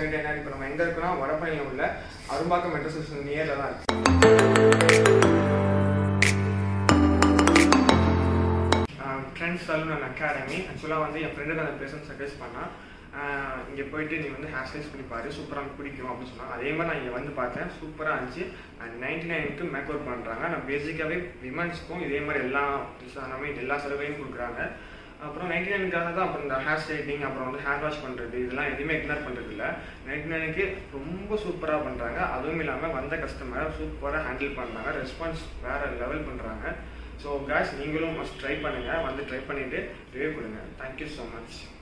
speciality என்ன இப்போ நம்ம எங்கே இருக்கோம்னா வடபழனியில் உள்ள அரும்பாக்கம் மெட்ரோ ஸ்டேஷன் நியரில் தான் இருக்கு ட்ரெண்ட்ஸ் சலூன் அண்ட் அகாடமி ஆக்சுவலாக வந்து என் ஃப்ரெண்டுக்கு அந்த பிளேஸ் சஜஸ்ட் பண்ணால் இங்கே போயிட்டு நீ வந்து ஹேர் ஸ்டைல்ஸ் பண்ணி பாரு சூப்பராக பிடிக்கும் அப்படின்னு சொன்னான் அதே மாதிரி நான் இங்கே வந்து பார்த்தேன் சூப்பராக இருந்துச்சு அண்ட் நைன்டி நைனுக்கு மேக் அவுட் பண்ணுறாங்க நான் பேசிக்காகவே விமன்ஸ்க்கும் இதே மாதிரி எல்லா எல்லாமே எல்லா சலுகையும் கொடுக்குறாங்க அப்புறம் நைன்டி நைனுக்காக தான் அப்புறம் இந்த ஹேர் ஸ்டைலிங் அப்புறம் வந்து ஹேர் வாஷ் பண்ணுறது இதெல்லாம் எதுவுமே இக்னோர் பண்ணுறது இல்லை நைன்டி நைனுக்கு ரொம்ப சூப்பராக பண்ணுறாங்க அதுவும் இல்லாமல் வந்த கஸ்டமரை சூப்பராக ஹேண்டில் பண்ணுறாங்க ரெஸ்பான்ஸ் வேறு லெவல் பண்ணுறாங்க ஸோ கேஸ் நீங்களும் மஸ்ட் ட்ரை பண்ணுங்கள் வந்து ட்ரை பண்ணிவிட்டு ரிவ்யூ கொடுங்க தேங்க்யூ ஸோ மச்